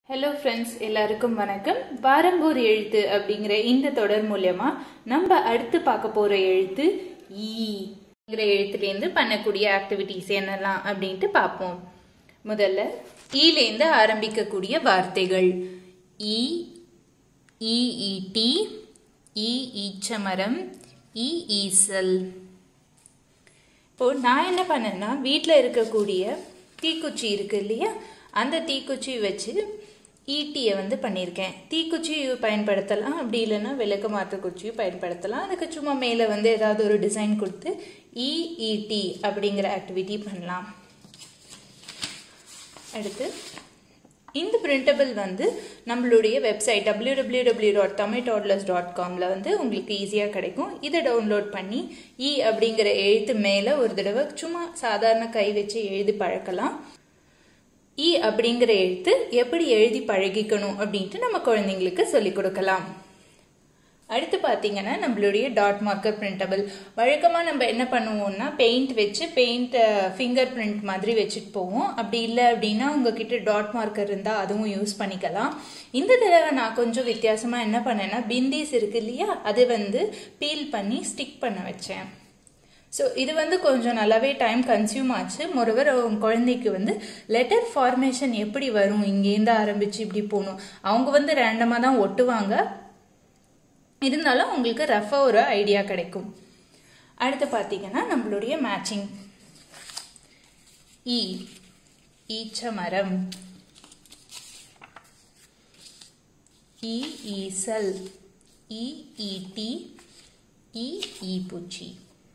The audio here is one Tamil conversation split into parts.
ஹலோ ஃப்ரெண்ட்ஸ் எல்லாருக்கும் வணக்கம் வாரங்கூர் எழுத்து அப்படிங்கிற இந்த தொடர் மூலயமா நம்ம அடுத்து பார்க்க போற எழுத்து ஈங்கிற எழுத்துலேருந்து பண்ணக்கூடிய ஆக்டிவிட்டிஸ் என்னெல்லாம் அப்படின்ட்டு பார்ப்போம் முதல்ல ஈலேருந்து ஆரம்பிக்கக்கூடிய வார்த்தைகள் ஈ ஈ ஈட்டி ஈ ஈச்சமரம் ஈ ஈசல் இப்போ நான் என்ன பண்ணேன்னா வீட்டில் இருக்கக்கூடிய தீக்குச்சி இருக்கு இல்லையா அந்த தீக்குச்சி வச்சு ஈட்டியை வந்து பண்ணியிருக்கேன் தீக்குச்சி பயன்படுத்தலாம் அப்படி இல்லைன்னா விளக்கு மாற்று குச்சியும் பயன்படுத்தலாம் அதுக்கு சும்மா மேலே வந்து ஏதாவது ஒரு டிசைன் கொடுத்து இஇடி அப்படிங்கிற ஆக்டிவிட்டி பண்ணலாம் அடுத்து இந்த பிரிண்டபிள் வந்து நம்மளுடைய website W W W dot Tamil toddlers dot காமில் வந்து உங்களுக்கு ஈஸியாக கிடைக்கும் இதை டவுன்லோட் பண்ணி இ அப்படிங்கிற எழுத்து மேலே ஒரு தடவை சும்மா சாதாரண கை வச்சு எழுதி பழக்கலாம் இ அப்படிங்கிற எழுத்து எப்படி எழுதி பழகிக்கணும் அப்படின்ட்டு நம்ம குழந்தைங்களுக்கு சொல்லிக் கொடுக்கலாம் அடுத்து பார்த்தீங்கன்னா நம்மளுடைய டாட் மார்க்கர் பிரிண்டபிள் வழக்கமாக நம்ம என்ன பண்ணுவோம்னா பெயிண்ட் வச்சு பெயிண்ட் ஃபிங்கர் பிரிண்ட் மாதிரி வச்சுட்டு போவோம் அப்படி இல்லை அப்படின்னா உங்ககிட்ட டாட் மார்க்கர் இருந்தால் அதுவும் யூஸ் பண்ணிக்கலாம் இந்த தடவை நான் கொஞ்சம் வித்தியாசமாக என்ன பண்ணேன்னா பிந்திஸ் இருக்கு இல்லையா அது வந்து பீல் பண்ணி ஸ்டிக் பண்ண வச்சேன் ஸோ இது வந்து கொஞ்சம் நல்லாவே டைம் கன்சியூம் ஆச்சு மொரவர் அவங்க குழந்தைக்கு வந்து லெட்டர் ஃபார்மேஷன் எப்படி வரும் இங்கேருந்து ஆரம்பித்து இப்படி போகணும் அவங்க வந்து ரேண்டமாக தான் ஒட்டுவாங்க இருந்தாலும் உங்களுக்கு ரஃபாக ஒரு ஐடியா கிடைக்கும் அடுத்து பார்த்தீங்கன்னா நம்மளுடைய மேட்சிங் ஈ ஈச்ச மரம் ஈ ஈசல் ஈ ஈட்டி ஈ ஈபூச்சி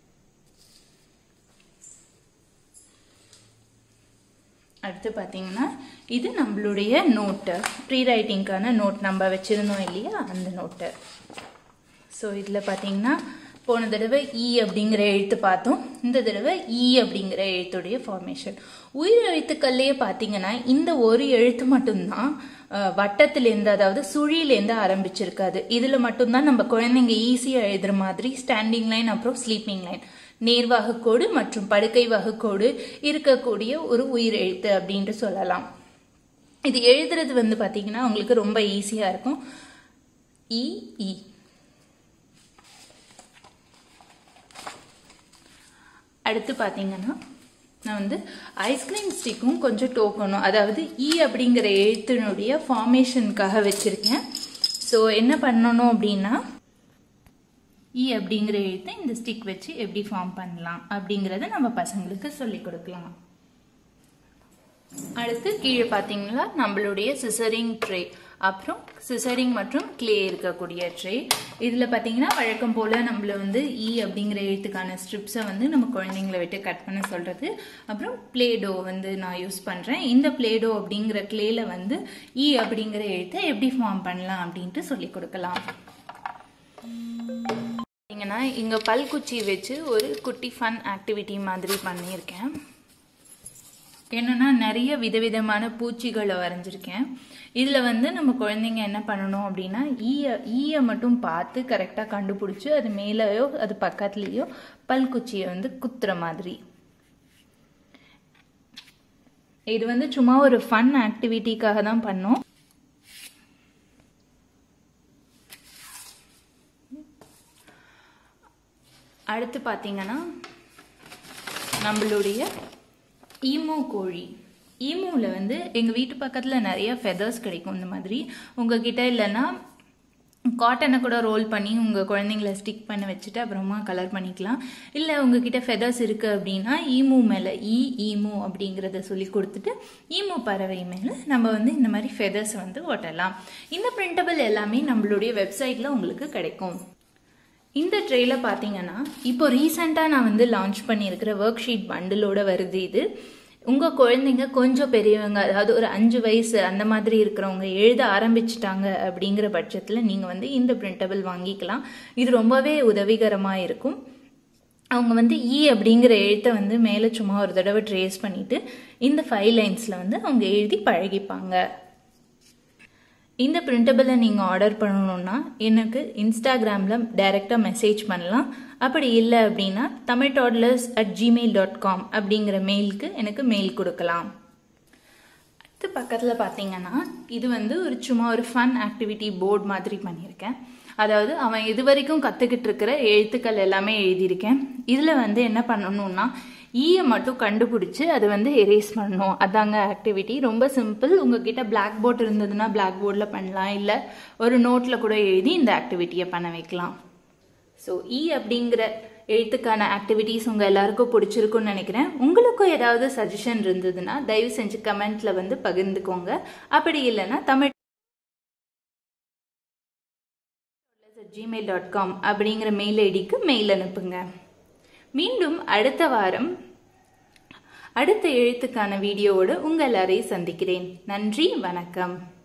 அடுத்து பார்த்தீங்கன்னா இது நம்மளுடைய நோட்டு ப்ரீ ரைட்டிங்க்கான நோட் நம்ம வச்சுருந்தோம் இல்லையா அந்த நோட்டு ஸோ இதில் பார்த்தீங்கன்னா போன தடவை இ அப்படிங்கிற எழுத்து பார்த்தோம் இந்த தடவை இ அப்படிங்கிற எழுத்துடைய ஃபார்மேஷன் உயிர் எழுத்துக்கள்லேயே பார்த்தீங்கன்னா இந்த ஒரு எழுத்து மட்டும்தான் வட்டத்திலேருந்து அதாவது சுழியிலேருந்து ஆரம்பிச்சிருக்காது இதில் மட்டும்தான் நம்ம குழந்தைங்க ஈஸியாக எழுதுற மாதிரி ஸ்டாண்டிங் லைன் அப்புறம் ஸ்லீப்பிங் லைன் நேர்வாகுக்கோடு மற்றும் படுக்கை வகுக்கோடு இருக்கக்கூடிய ஒரு உயிர் எழுத்து அப்படின்ட்டு சொல்லலாம் இது எழுதுறது வந்து பார்த்தீங்கன்னா உங்களுக்கு ரொம்ப ஈஸியாக இருக்கும் இ இ அடுத்து பார்த்தீங்கன்னா நான் வந்து ஐஸ்கிரீம் ஸ்டிக்கும் கொஞ்சம் டோக்கணும் அதாவது இ அப்படிங்கிற எழுத்தினுடைய ஃபார்மேஷனுக்காக வச்சுருக்கேன் ஸோ என்ன பண்ணணும் அப்படின்னா இ அப்படிங்கிற எழுத்தை இந்த ஸ்டிக் வச்சு எப்படி ஃபார்ம் பண்ணலாம் அப்படிங்கிறத நம்ம பசங்களுக்கு சொல்லி கொடுக்கலாம் அடுத்து கீழே பார்த்தீங்களா நம்மளுடைய சிசரிங் ட்ரே அப்புறம் சிசரிங் மற்றும் கிளே இருக்கக்கூடிய ட்ரே இதில் பார்த்தீங்கன்னா வழக்கம் போல் நம்மள வந்து இ அப்படிங்கிற எழுத்துக்கான ஸ்ட்ரிப்ஸை வந்து நம்ம குழந்தைங்கள விட்டு கட் பண்ண சொல்கிறது அப்புறம் பிளேடோ வந்து நான் யூஸ் பண்ணுறேன் இந்த பிளேடோ அப்படிங்கிற கிளேல வந்து இ அப்படிங்கிற எழுத்தை எப்படி ஃபார்ம் பண்ணலாம் அப்படின்ட்டு சொல்லி கொடுக்கலாம் பார்த்தீங்கன்னா இங்கே பல்குச்சி வச்சு ஒரு குட்டி ஃபன் ஆக்டிவிட்டி மாதிரி பண்ணியிருக்கேன் என்னென்னா நிறைய விதவிதமான பூச்சிகளை வரைஞ்சிருக்கேன் இதில் வந்து நம்ம குழந்தைங்க என்ன பண்ணணும் அப்படின்னா ஈய ஈயை மட்டும் பார்த்து கரெக்டாக கண்டுபிடிச்சி அது மேலேயோ அது பக்கத்துலேயோ பல்குச்சியை வந்து குத்துற மாதிரி இது வந்து சும்மா ஒரு ஃபன் ஆக்டிவிட்டிக்காக தான் பண்ணோம் அடுத்து பார்த்தீங்கன்னா நம்மளுடைய ஈமோ கோழி ஈமோவில் வந்து எங்கள் வீட்டு பக்கத்தில் நிறைய ஃபெதர்ஸ் கிடைக்கும் இந்த மாதிரி உங்ககிட்ட இல்லைன்னா காட்டனை கூட ரோல் பண்ணி உங்கள் குழந்தைங்கள ஸ்டிக் பண்ண வச்சுட்டு அப்புறமா கலர் பண்ணிக்கலாம் இல்லை உங்ககிட்ட ஃபெதர்ஸ் இருக்குது அப்படின்னா ஈமு மேலே ஈ ஈமு அப்படிங்கிறத சொல்லி கொடுத்துட்டு ஈமு பறவை மேலே நம்ம வந்து இந்த மாதிரி ஃபெதர்ஸை வந்து ஒட்டலாம் இந்த பிரிண்டபிள் எல்லாமே நம்மளுடைய வெப்சைட்டில் உங்களுக்கு கிடைக்கும் இந்த ட்ரேல பார்த்தீங்கன்னா இப்போ ரீசெண்டாக நான் வந்து லான்ச் பண்ணியிருக்கிற ஒர்க் ஷீட் பண்டிலோட வருது இது உங்கள் குழந்தைங்க கொஞ்சம் பெரியவங்க அதாவது ஒரு அஞ்சு வயசு அந்த மாதிரி இருக்கிறவங்க எழுத ஆரம்பிச்சிட்டாங்க அப்படிங்கிற பட்சத்தில் நீங்கள் வந்து இந்த பிரிண்டபிள் வாங்கிக்கலாம் இது ரொம்பவே உதவிகரமாக இருக்கும் அவங்க வந்து இ அப்படிங்கிற எழுத்தை வந்து மேலே சும்மா ஒரு தடவை ட்ரேஸ் பண்ணிவிட்டு இந்த ஃபைவ் லைன்ஸில் வந்து அவங்க எழுதி பழகிப்பாங்க இந்த பிரிண்டபிளை நீங்கள் ஆர்டர் பண்ணணுன்னா எனக்கு இன்ஸ்டாகிராமில் டைரெக்டாக மெசேஜ் பண்ணலாம் அப்படி இல்லை அப்படின்னா Tamil toddlers at Gmail dot com அப்படிங்கிற மெயிலுக்கு எனக்கு மெயில் கொடுக்கலாம் இது பக்கத்தில் பார்த்தீங்கன்னா இது வந்து ஒரு சும்மா ஒரு ஃபன் ஆக்டிவிட்டி போர்டு மாதிரி பண்ணியிருக்கேன் அதாவது அவன் இது வரைக்கும் கற்றுக்கிட்டு இருக்கிற எழுத்துக்கள் எல்லாமே எழுதியிருக்கேன் இதில் வந்து என்ன பண்ணணும்னா ஈயை மட்டும் கண்டுபிடிச்சி அது வந்து எரேஸ் பண்ணணும் அதாங்க ஆக்டிவிட்டி ரொம்ப சிம்பிள் உங்ககிட்ட பிளாக் போர்ட் இருந்ததுன்னா பிளாக் போர்டில் பண்ணலாம் இல்லை ஒரு நோட்டில் கூட எழுதி இந்த ஆக்டிவிட்டியை பண்ண வைக்கலாம் ஸோ இ அப்படிங்கிற எழுத்துக்கான ஆக்டிவிட்டீஸ் உங்கள் எல்லாருக்கும் பிடிச்சிருக்குன்னு நினைக்கிறேன் உங்களுக்கும் ஏதாவது சஜஷன் இருந்ததுன்னா தயவு செஞ்சு கமெண்ட்ல வந்து பகிர்ந்துக்கோங்க அப்படி இல்லைன்னா தமிழ் ஜிமெயில் டாட் காம் அப்படிங்கிற மெயில் ஐடிக்கு மெயில் அனுப்புங்க மீண்டும் அடுத்த வாரம் அடுத்த எழுத்துக்கான வீடியோவோடு உங்கள் எல்லாரையும் சந்திக்கிறேன் நன்றி வணக்கம்